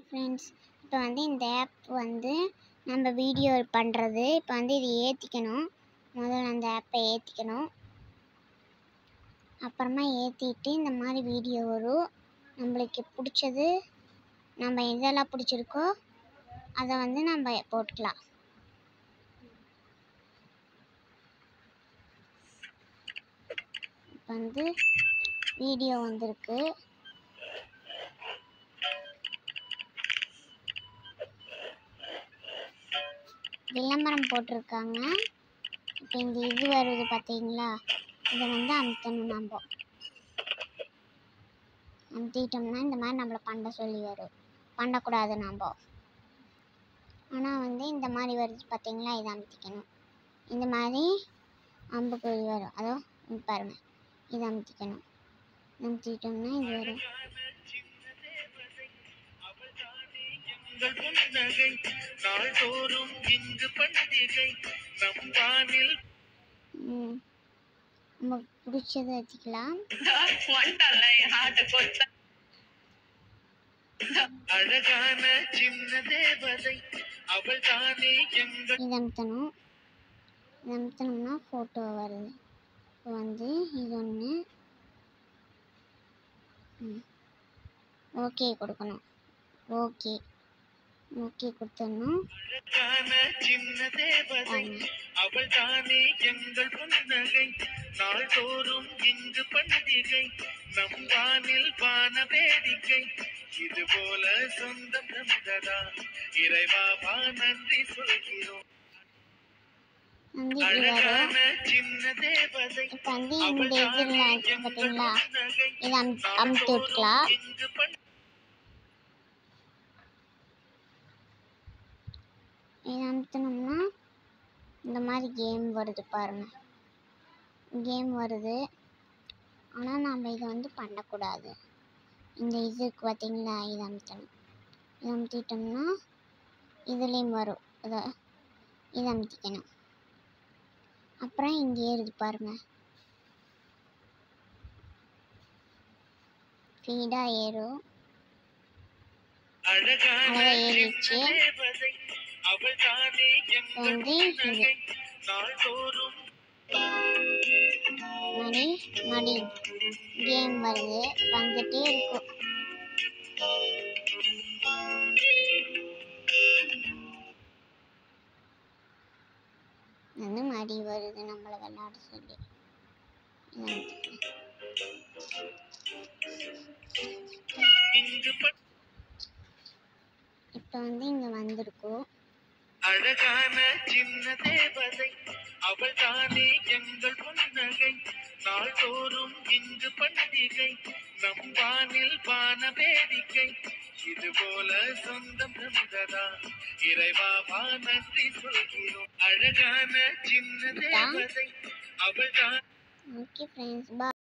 Friends இப்போ வந்து இந்த ஆப் வந்து நம்ம வீடியோ பண்ணுறது இப்போ வந்து இது ஏற்றிக்கணும் முதல்ல அந்த ஆப்பை ஏற்றிக்கணும் அப்புறமா ஏற்றிட்டு இந்த மாதிரி வீடியோ வரும் நம்மளுக்கு பிடிச்சது நம்ம எதெல்லாம் பிடிச்சிருக்கோ அதை வந்து நம்ம போட்டுக்கலாம் இப்போ வந்து வீடியோ வந்திருக்கு விளம்பரம் போட்டிருக்காங்க இப்போ இந்த இது வருது பார்த்தீங்களா இதை வந்து அமுத்தணும் நம்ம அமுத்திட்டோம்னா இந்த மாதிரி நம்மளை பண்ண சொல்லி வரும் பண்ணக்கூடாது நம்ம ஆனால் வந்து இந்த மாதிரி வருது பார்த்தீங்களா இதை அமுத்திக்கணும் இந்த மாதிரி அம்புக்குறி வரும் அதோ இங்க பாருங்க இதை அமுத்திக்கணும் அமுத்திட்டோம்னா இது வரும் எங்கள் புன்னகை நாள்தோறும் இங்கு பண்டிகை நம் வானில் ம், நமக்கு பிடிச்சதை வச்சுக்கலாம் அழகான சின்ன தேவதை அவள் தானே எங்கள் இதை அமுத்தணும் இதை அமுத்தணும்னா ஃபோட்டோ வருது இப்போ வந்து இது ஒன்று ஓகே கொடுக்கணும் ஓகே ஓகே கொடுத்துடணும் அழகான சின்ன தேவதை அவள் தானே எங்கள் புன்னகை நாள்தோறும் இங்கு பண்டிகை நம் வானில் வான வேடிக்கை இது போல சொந்தம் தந்ததா இறைவாவா நன்றி சொல்கிறோம் வந்து இப்படி வரும் அழகான சின்ன தேவதை இப்போ வந்து இந்த இதில் இருக்கு பார்த்தீங்களா இதை அம் அமுத்தி விட்டுக்கலாம் இங்கு பண் இதை அமுத்தினோம்னா இந்த மாதிரி கேம் வருது பாருங்க கேம் வருது ஆனால் நாம் இதை வந்து பண்ணக்கூடாது இந்த இதுக்கு பார்த்தீங்களா இதை அமுத்தணும் இதை அமுத்திட்டோம்னா இதுலேயும் வரும் இதை இதை அமுத்திக்கணும் அப்புறம் இங்கே ஏறுது பாருங்க ஸ்பீடாக ஏறும் அழகான அழகா ஏறிடுச்சு தேவதை அவள் தானே எங்கள் வந்து இது புன்னகை நாள்தோறும் மணி மணி கேம் வருது வந்துட்டே இருக்கும் வந்து மடி வருது நம்மளை விளையாட சொல்லி இதை அமுத்திக்கலாம். இங்கு பண் இப்போ வந்து இங்கே வந்திருக்கும் அழகான சின்ன தேவதை அவள் தானே எங்கள் புன்னகை நாள்தோறும் இங்கு பண்டிகை நம் வானில் வான வேடிக்கை இது போல சொந்தம் தந்ததா இறைவாவா நன்றி சொல்கிறோம் அழகான சின்ன தேவதை அவள் தான் ஓகே ஃப்ரெண்ட்ஸ் பா